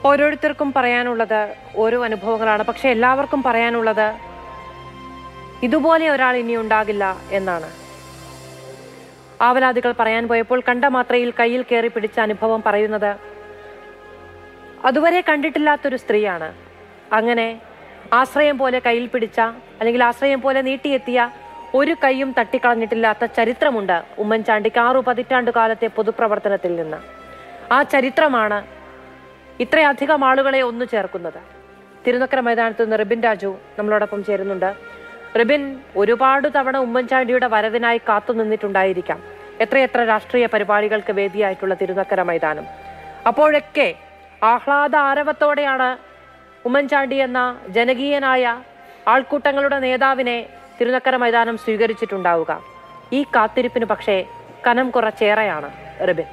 ഓരോരുത്തർക്കും പറയാനുള്ളത് ഓരോ അനുഭവങ്ങളാണ് പക്ഷെ എല്ലാവർക്കും പറയാനുള്ളത് ഇതുപോലെ ഒരാൾ ഇനി ഉണ്ടാകില്ല എന്നാണ് ആവലാദികൾ പറയാൻ പോയപ്പോൾ കണ്ട മാത്രയിൽ കയ്യിൽ കയറി പിടിച്ച അനുഭവം പറയുന്നത് അതുവരെ കണ്ടിട്ടില്ലാത്തൊരു സ്ത്രീയാണ് അങ്ങനെ ആശ്രയം പോലെ കയ്യിൽ പിടിച്ച അല്ലെങ്കിൽ ആശ്രയം പോലെ നീട്ടിയെത്തിയ ഒരു കൈയും തട്ടിക്കളഞ്ഞിട്ടില്ലാത്ത ചരിത്രമുണ്ട് ഉമ്മൻചാണ്ടിക്ക് ആറു പതിറ്റാണ്ടു കാലത്തെ പൊതുപ്രവർത്തനത്തിൽ നിന്ന് ആ ചരിത്രമാണ് ഇത്രയധികം ആളുകളെ ഒന്നു ചേർക്കുന്നത് തിരുനക്കര മൈതാനത്ത് നിന്ന് റിബിൻ രാജു നമ്മളോടൊപ്പം ചേരുന്നുണ്ട് റിബിൻ ഒരുപാട് തവണ ഉമ്മൻചാണ്ടിയുടെ വരവിനായി കാത്തു നിന്നിട്ടുണ്ടായിരിക്കാം എത്രയെത്ര രാഷ്ട്രീയ പരിപാടികൾക്ക് വേദിയായിട്ടുള്ള തിരുനക്കര മൈതാനം അപ്പോഴൊക്കെ ആഹ്ലാദ ആരവത്തോടെയാണ് ഉമ്മൻചാണ്ടി എന്ന ജനകീയനായ ആൾക്കൂട്ടങ്ങളുടെ നേതാവിനെ തിരുനക്കര മൈതാനം സ്വീകരിച്ചിട്ടുണ്ടാവുക ഈ കാത്തിരിപ്പിന് പക്ഷേ കനം കുറച്ചേറെയാണ് റിബിൻ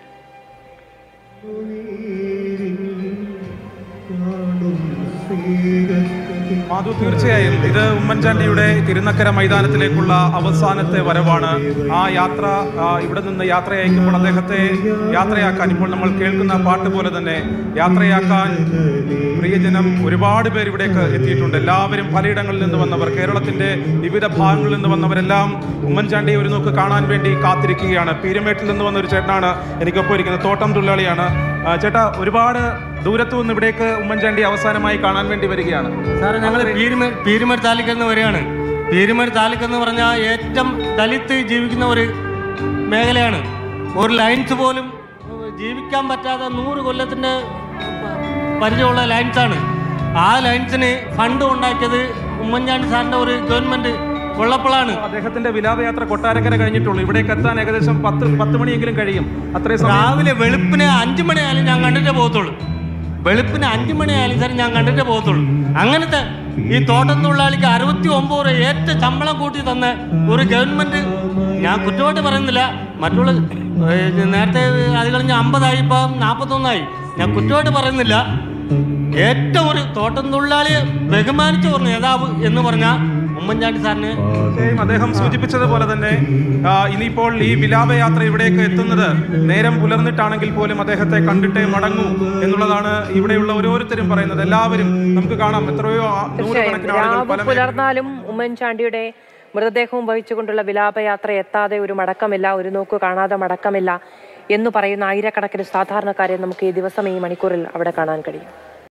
മാധു തീർച്ചയായും ഇത് ഉമ്മൻചാണ്ടിയുടെ തിരുനക്കര മൈതാനത്തിലേക്കുള്ള അവസാനത്തെ വരവാണ് ആ യാത്ര ആ, ഇവിടെ നിന്ന് യാത്രയയക്കുമ്പോൾ അദ്ദേഹത്തെ യാത്രയാക്കാൻ ഇപ്പോൾ നമ്മൾ കേൾക്കുന്ന പാട്ട് പോലെ തന്നെ യാത്രയാക്കാൻ പ്രിയജനം ഒരുപാട് പേർ ഇവിടേക്ക് എത്തിയിട്ടുണ്ട് എല്ലാവരും പലയിടങ്ങളിൽ നിന്ന് വന്നവർ കേരളത്തിന്റെ വിവിധ ഭാഗങ്ങളിൽ നിന്ന് വന്നവരെല്ലാം ഉമ്മൻചാണ്ടിയെ ഒരു നോക്ക് കാണാൻ വേണ്ടി കാത്തിരിക്കുകയാണ് പീരുമേട്ടിൽ നിന്ന് വന്ന ഒരു ചേട്ടനാണ് എനിക്കൊപ്പം ഇരിക്കുന്നത് തോട്ടം തൊഴിലാളിയാണ് ആ, ചേട്ടാ ഒരുപാട് ദൂരത്തു നിന്ന് ഇവിടേക്ക് ഉമ്മൻചാണ്ടി അവസാനമായി കാണാൻ വേണ്ടി വരികയാണ് സാറേ ഞങ്ങൾ പീരുമേട് പീരുമേട് താലൂക്ക് എന്ന് വരികയാണ് പീരുമേട് താലൂക്ക് എന്ന് പറഞ്ഞാൽ ഏറ്റവും ദലിത്ത് ജീവിക്കുന്ന ഒരു മേഖലയാണ് ഒരു ലൈൻസ് പോലും ഏഹ്, ജീവിക്കാൻ പറ്റാത്ത നൂറ് കൊല്ലത്തിൻ്റെ പരിചയമുള്ള ലൈൻസാണ് ആ ലൈൻസിന് ഫണ്ട് ഉണ്ടാക്കിയത് ഉമ്മൻചാണ്ടി സാറിൻ്റെ ഒരു ഗവൺമെൻറ് ഉള്ളപ്പോഴാണ് അദ്ദേഹത്തിന്റെ വിലാപയാത്ര കൊട്ടാരക്കര കഴിഞ്ഞിട്ടുള്ളൂ ഇവിടേക്ക് എത്താൻ ഏകദേശം പത്ത് പത്ത് മണിയെങ്കിലും കഴിയും അത്രയും സമയം രാവിലെ വെളുപ്പിന് അഞ്ച് മണിയായാലും ഞാൻ കണ്ടിട്ടേ പോകത്തുള്ളൂ വെളുപ്പിന് അഞ്ച് മണിയായാലും സാർ ഞാൻ കണ്ടിട്ടേ പോകത്തുള്ളൂ അങ്ങനത്തെ ഈ തോട്ടം തൊഴിലാളിക്ക് അറുപത്തി ഒമ്പത് രൂപ ഏറ്റവും ശമ്പളം കൂട്ടി തന്ന ഒരു ഗവൺമെന്റ് ഞാൻ കുറ്റമായിട്ട് പറയുന്നില്ല മറ്റുള്ള ഏ, നേരത്തെ അത് കഴിഞ്ഞ് അമ്പതായി ഇപ്പം നാൽപ്പത്തൊന്നായി ഞാൻ കുറ്റമായിട്ട് പറയുന്നില്ല ഏറ്റവും ഒരു തോട്ടം തൊഴിലാളിയെ ബഹുമാനിച്ച ഒരു നേതാവ് എന്ന് പറഞ്ഞാൽ ഉമ്മൻചാണ്ടി സാറിന് തീർച്ചയായും അദ്ദേഹം സൂചിപ്പിച്ചതുപോലെ തന്നെ ആ, ഇനിയിപ്പോൾ ഈ വിലാപയാത്ര ഇവിടേക്ക് എത്തുന്നത് നേരം പുലർന്നിട്ടാണെങ്കിൽ പോലും അദ്ദേഹത്തെ കണ്ടിട്ടേ മടങ്ങൂ എന്നുള്ളതാണ് ഇവിടെയുള്ള ഓരോരുത്തരും പറയുന്നത് എല്ലാവരും നമുക്ക് കാണാം എത്രയോ ആ- തീർച്ചയായും നൂറുകണക്കിന് ആളുകൾ രാവ് പല പുലർന്നാലും ഉമ്മൻചാണ്ടിയുടെ മൃതദേഹവും വഹിച്ചുകൊണ്ടുള്ള വിലാപയാത്ര എത്താതെ ഒരു മടക്കമില്ല ഒരു നോക്ക് കാണാതെ മടക്കമില്ല എന്ന് പറയുന്ന ആയിരക്കണക്കിന് സാധാരണക്കാരെ നമുക്ക് ഈ ദിവസം ഈ മണിക്കൂറിൽ അവിടെ കാണാൻ കഴിയും